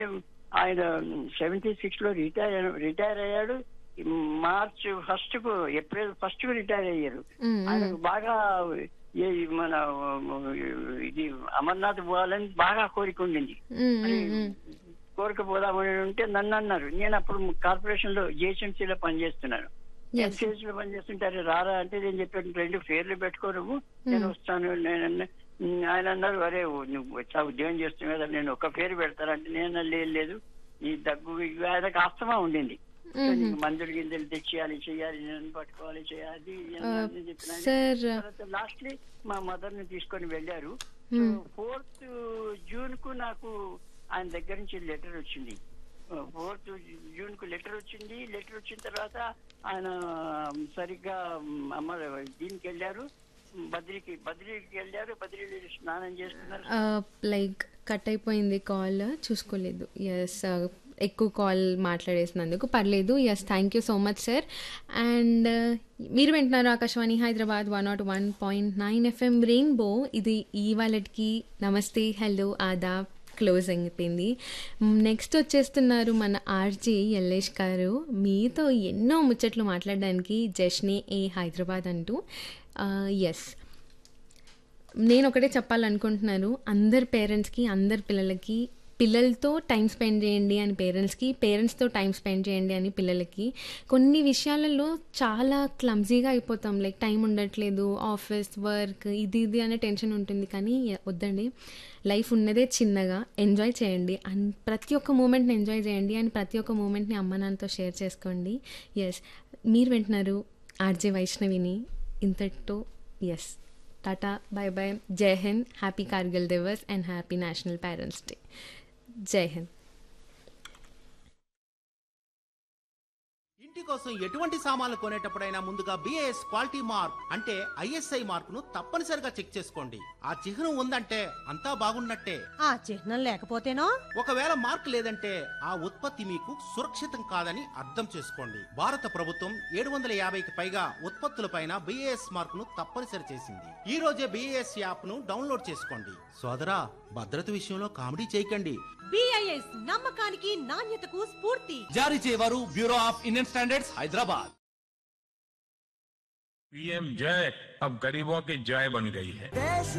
ఆయన seventy six లో retire retire అయ్యాడు మార్చ్ ఫస్ట్ కు ఏప్రిల్ ఫస్ట్ కు రిటైర్ అయ్యారు మ్మ్, ఆయనకు బాగా ఏ మన ఇది అమర్నాథ్ పోవాలని బాగా కోరిక ఉండింది మ్మ్, అని మ్మ్, మ్మ్. కోరిక పోదామని ఉంటే నన్ను అన్నారు నేను అప్పుడు కార్పొరేషన్ లో GHMC లో పనిచేస్తున్నాను Yes. ఎంసీఎస్ లో పనిచేస్తుంటారు రారా అంటే నేను చెప్పాను రెండు పేర్లు పెట్టుకో నువ్వు నేను వస్తాను నేను అన్న- ఉమ్, ఆయన అన్నారు అరే నువ్వు వచ్చా ఉద్యోగం చేస్తున్నావు కదా నేను ఒక పేరు పెడతానంటే నేను అన్నా, లేదు లేదు ఈ దగ్గు ఇవి ఆయనకు ఆస్తమా ఉండింది సో నీకు మందులు గింజలు తెచ్చేయాలి చేయాలి నేను పట్టుకోవాలి చేయాలి అని చెప్పిన సార్ తర్వాత లాస్ట్లీ మా మదర్ ని తీసుకొని వెళ్ళారు ఫోర్త్ జూన్ కు నాకు ఆయన దగ్గర నుంచి లెటర్ వచ్చింది ఫోర్త్ జూన్ కు లెటర్ వచ్చింది లెటర్ వచ్చిన తర్వాత ఆయన సరిగ్గా అమ్మ దీనికి వెళ్ళారు బద్రికి బద్రికి వెళ్ళారు బద్రీలో స్నానం చేస్తున్నారు లైక్ కట్ అయిపోయింది కాల్ చూసుకోలేదు ఎస్ ఎక్కువ కాల్ మాట్లాడేసినందుకు పర్లేదు yes thank you so much sir and మీరు వింటున్నారు Akashvani Hyderabad one not one point nine FM Rainbow ఇది ఈ వాళ్ళకి నమస్తే హలో ఆదాబ్ క్లోజ్ అయిపోయింది నెక్స్ట్ వచ్చేస్తున్నారు మన ఆర్జే యల్లేష్ గారు మీతో ఎన్నో ముచ్చట్లు మాట్లాడడానికి జష్నే ఏ హైదరాబాద్ అంటూ ఎస్ నేను ఒకటే చెప్పాలనుకుంటున్నాను అందరి పేరెంట్స్కి అందరి పిల్లలకి పిల్లలతో టైం స్పెండ్ చేయండి అని పేరెంట్స్కి పేరెంట్స్తో టైం స్పెండ్ చేయండి అని పిల్లలకి కొన్ని విషయాలలో చాలా క్లమ్జీగా అయిపోతాం లైక్ టైం ఉండట్లేదు ఆఫీస్ వర్క్ ఇది ఇది అనే టెన్షన్ ఉంటుంది కానీ వద్దండి లైఫ్ ఉన్నదే చిన్నగా ఎంజాయ్ చేయండి అండ్ ప్రతి ఒక్క మూమెంట్ని ఎంజాయ్ చేయండి అండ్ ప్రతి ఒక్క మూమెంట్ని అమ్మ నాన్నతో షేర్ చేసుకోండి ఎస్ మీరు వింటున్నారు ఆర్జే వైష్ణవిని ఇంతటితో ఎస్ టాటా బై బై జై హింద్ happy Kargil Diwas and happy national parents day జై హింద్ ఇంటి కోసం ఎటువంటి సామాన్లు కొనేటప్పుడైనా ముందుగా బిఏఎస్ క్వాలిటీ మార్క్ అంటే ఐఎస్ఐ మార్కును తప్పనిసరిగా చెక్ చేసుకోండి ఆ చిహ్నం ఉందంటే అంతా బాగున్నట్టే ఆ చిహ్నం లేకపోతేనో ఒకవేళ మార్క్ లేదంటే ఆ ఉత్పత్తి మీకు సురక్షితం కాదని అర్థం చేసుకోండి భారత ప్రభుత్వం ఏడు వందల యాభైకి పైగా ఉత్పత్తులపైన బిఏఎస్ మార్కును తప్పనిసరి చేసింది ఈ రోజే బిఏఎస్ యాప్ ను డౌన్లోడ్ చేసుకోండి సోదరా భద్రత విషయంలో కామెడీ చేయకండి బిఐఎస్ నమ్మకానికి నాణ్యతకు స్ఫూర్తి జారీ చేయవారు Bureau of Indian Standards Hyderabad PM जय अब गरीबों की जय बन गई है देश